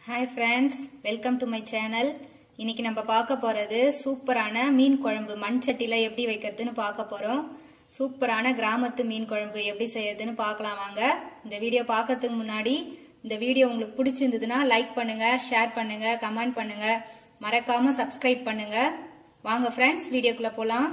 hi friends welcome to my channel இன்னைக்கு நம்ம பார்க்க போறது சூப்பரான மீன் குழம்பு மண் சட்டியில எப்படி வைக்கிறதுன்னு பார்க்க போறோம் சூப்பரான கிராமத்து மீன் குழம்பு எப்படி செய்யறதுன்னு பார்க்கலாம் வாங்க இந்த வீடியோ பார்க்கறதுக்கு முன்னாடி இந்த வீடியோ உங்களுக்கு பிடிச்சிருந்ததுன்னா லைக் பண்ணுங்க ஷேர் பண்ணுங்க கமெண்ட் பண்ணுங்க மறக்காம சப்ஸ்கிரைப் பண்ணுங்க வாங்க ஃப்ரெண்ட்ஸ் வீடியோக்குள்ள போலாம்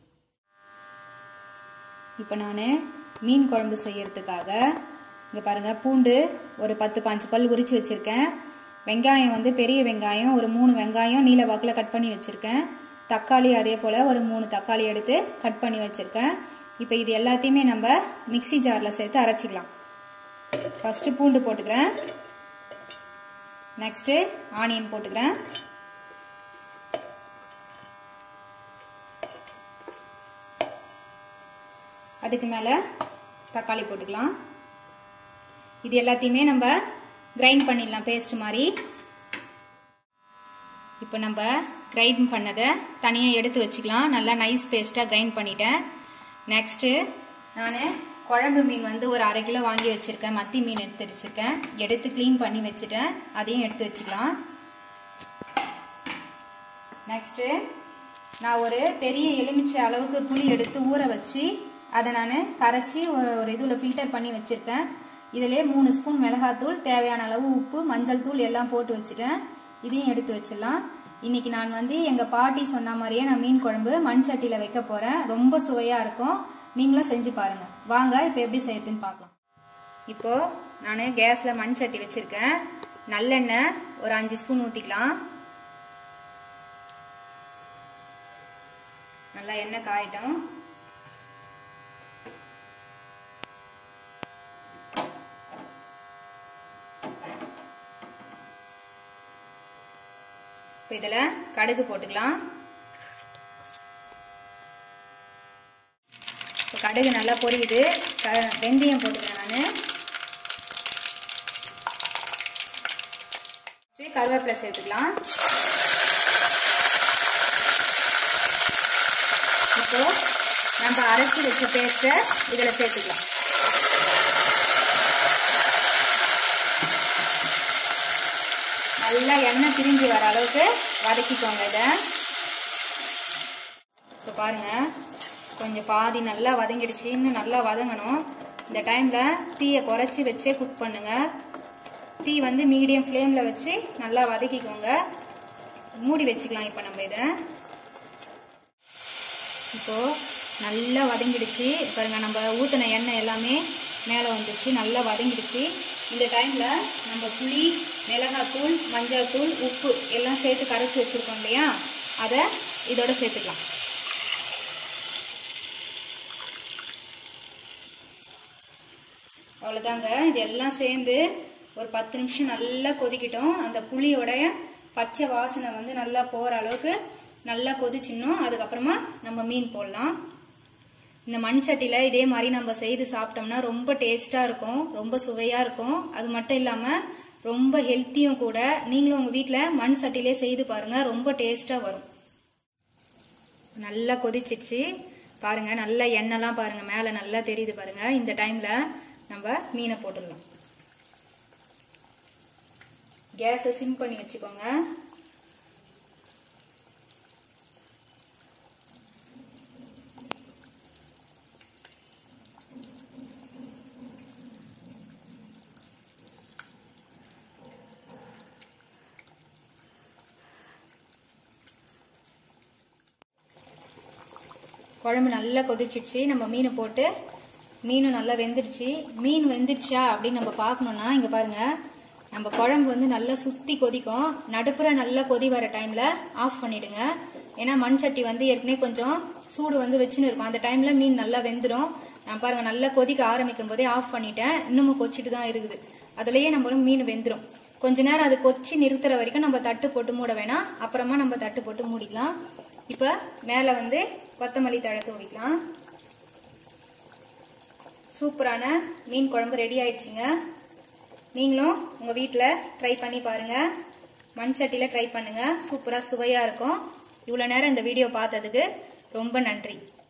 இப்போ நான் மீன் குழம்பு செய்யறதுக்காக இங்கே பாருங்க பூண்டு ஒரு பத்து பாஞ்சு பல் உரிச்சு வச்சிருக்கேன் வெங்காயம் வந்து பெரிய வெங்காயம் ஒரு மூணு வெங்காயம் நீல வாக்கில் கட் பண்ணி வச்சிருக்கேன் தக்காளி அதே போல் ஒரு மூணு தக்காளி எடுத்து கட் பண்ணி வச்சிருக்கேன் இப்போ இது எல்லாத்தையுமே நம்ம மிக்சி ஜாரில் சேர்த்து அரைச்சிக்கலாம் ஃபஸ்ட்டு பூண்டு போட்டுக்கிறேன் நெக்ஸ்ட்டு ஆனியன் போட்டுக்கிறேன் அதுக்கு மேலே தக்காளி போட்டுக்கலாம் இது எல்லாத்தையுமே நம்ம கிரைண்ட் பண்ணிடலாம் பேஸ்ட் மாதிரி இப்போ நம்ம கிரைண்ட் பண்ணதை தனியாக எடுத்து வச்சுக்கலாம் நல்லா நைஸ் பேஸ்ட்டாக கிரைண்ட் பண்ணிட்டேன் நெக்ஸ்ட்டு நான் குழம்பு மீன் வந்து ஒரு அரை கிலோ வாங்கி வச்சுருக்கேன் மத்தி மீன் எடுத்து வச்சுருக்கேன் எடுத்து க்ளீன் பண்ணி வச்சுட்டேன் அதையும் எடுத்து வச்சுக்கலாம் நெக்ஸ்ட்டு நான் ஒரு பெரிய எலுமிச்சை அளவுக்கு புளி எடுத்து ஊற வச்சு அதை நான் கரைச்சி ஒரு இதில் ஃபில்டர் பண்ணி வச்சுருக்கேன் இதிலே மூணு ஸ்பூன் மிளகாத்தூள் தேவையான அளவு உப்பு மஞ்சள் தூள் எல்லாம் போட்டு வச்சுட்டேன் இதையும் எடுத்து வச்சிடலாம் இன்னைக்கு நான் வந்து எங்கள் பாட்டி சொன்ன மாதிரியே நான் மீன் குழம்பு மண் சட்டியில் வைக்க போகிறேன் ரொம்ப சுவையாக இருக்கும் நீங்களும் செஞ்சு பாருங்க வாங்க இப்போ எப்படி செய்யுதுன்னு பார்க்கலாம் இப்போ நான் கேஸில் மண் சட்டி வச்சுருக்கேன் நல்லெண்ணெய் ஒரு அஞ்சு ஸ்பூன் ஊற்றிக்கலாம் நல்லா எண்ணெய் காயிட்டும் இப்போ இதில் கடுகு போட்டுக்கலாம் இப்போ கடுகு நல்லா பொரியுது க வெந்தயம் போட்டுக்கிறேன் நான் கருவேப்பிலை சேர்த்துக்கலாம் இப்போ நம்ம அரைச்சி வச்ச பேஸ்ட்டை இதில் சேர்த்துக்கலாம் நல்லா எண்ணெய் பிரிஞ்சு வர அளவுக்கு வதக்கிக்கோங்க இதை இப்போ பாருங்க கொஞ்சம் பாதி நல்லா வதங்கிடுச்சு இன்னும் நல்லா வதங்கணும் இந்த டைமில் தீயை குறைச்சி வச்சே குக் பண்ணுங்க தீ வந்து மீடியம் ஃப்ளேமில் வச்சு நல்லா வதக்கிக்கோங்க மூடி வச்சுக்கலாம் இப்போ நம்ம இதை இப்போது நல்லா வதங்கிடுச்சு பாருங்க நம்ம ஊற்றின எண்ணெய் எல்லாமே மேலே வந்துடுச்சு நல்லா வதங்கிடுச்சு இந்த டைமில் நம்ம புளி மிளகாத்தூள் மஞ்சள் தூள் உப்பு எல்லாம் சேர்த்து கரைச்சி வச்சுருக்கோம் இல்லையா அதை இதோட சேர்த்துக்கலாம் அவ்வளோதாங்க இது எல்லாம் சேர்ந்து ஒரு பத்து நிமிஷம் நல்லா கொதிக்கிட்டோம் அந்த புளியோடைய பச்சை வாசனை வந்து நல்லா போகிற அளவுக்கு நல்லா கொதிச்சிடணும் அதுக்கப்புறமா நம்ம மீன் போடலாம் இந்த மண் சட்டியில் இதே மாதிரி நம்ம செய்து சாப்பிட்டோம்னா ரொம்ப டேஸ்ட்டாக இருக்கும் ரொம்ப சுவையாக இருக்கும் அது மட்டும் இல்லாமல் ரொம்ப ஹெல்த்தியும் கூட நீங்களும் உங்கள் வீட்டில் மண் சட்டிலே செய்து பாருங்கள் ரொம்ப டேஸ்ட்டாக வரும் நல்லா கொதிச்சிடுச்சு பாருங்கள் நல்லா எண்ணெய்லாம் பாருங்கள் மேலே நல்லா தெரியுது பாருங்கள் இந்த டைமில் நம்ம மீனை போட்டுடலாம் கேஸை சிம் பண்ணி வச்சுக்கோங்க குழம்பு நல்லா கொதிச்சிடுச்சு நம்ம மீனை போட்டு மீனும் நல்லா வெந்துடுச்சு மீன் வெந்துடுச்சா அப்படின்னு நம்ம பார்க்கணும்னா இங்க பாருங்க நம்ம குழம்பு வந்து நல்லா சுத்தி கொதிக்கும் நடுப்புற நல்லா கொதி வர டைம்ல ஆஃப் பண்ணிடுங்க ஏன்னா மண் சட்டி வந்து ஏற்கனவே கொஞ்சம் சூடு வந்து வச்சுன்னு இருக்கும் அந்த டைம்ல மீன் நல்லா வெந்துடும் நான் பாருங்க நல்லா கொதிக்க ஆரம்பிக்கும் போதே ஆஃப் பண்ணிட்டேன் இன்னமும் கொச்சிட்டு தான் இருக்குது அதுலயே நம்மளும் மீன் வெந்துடும் கொஞ்ச நேரம் அது கொச்சி நிறுத்துற வரைக்கும் நம்ம தட்டு போட்டு மூட வேணாம் அப்புறமா நம்ம தட்டு போட்டு மூடிக்கலாம் இப்ப மேல வந்து கொத்தமல்லி தழை தூவிக்கலாம் சூப்பரான மீன் குழம்பு ரெடி ஆயிடுச்சுங்க நீங்களும் உங்க வீட்டில் ட்ரை பண்ணி பாருங்க மண் சட்டியில் ட்ரை பண்ணுங்க சூப்பராக சுவையாக இருக்கும் இவ்வளோ நேரம் இந்த வீடியோ பார்த்ததுக்கு ரொம்ப நன்றி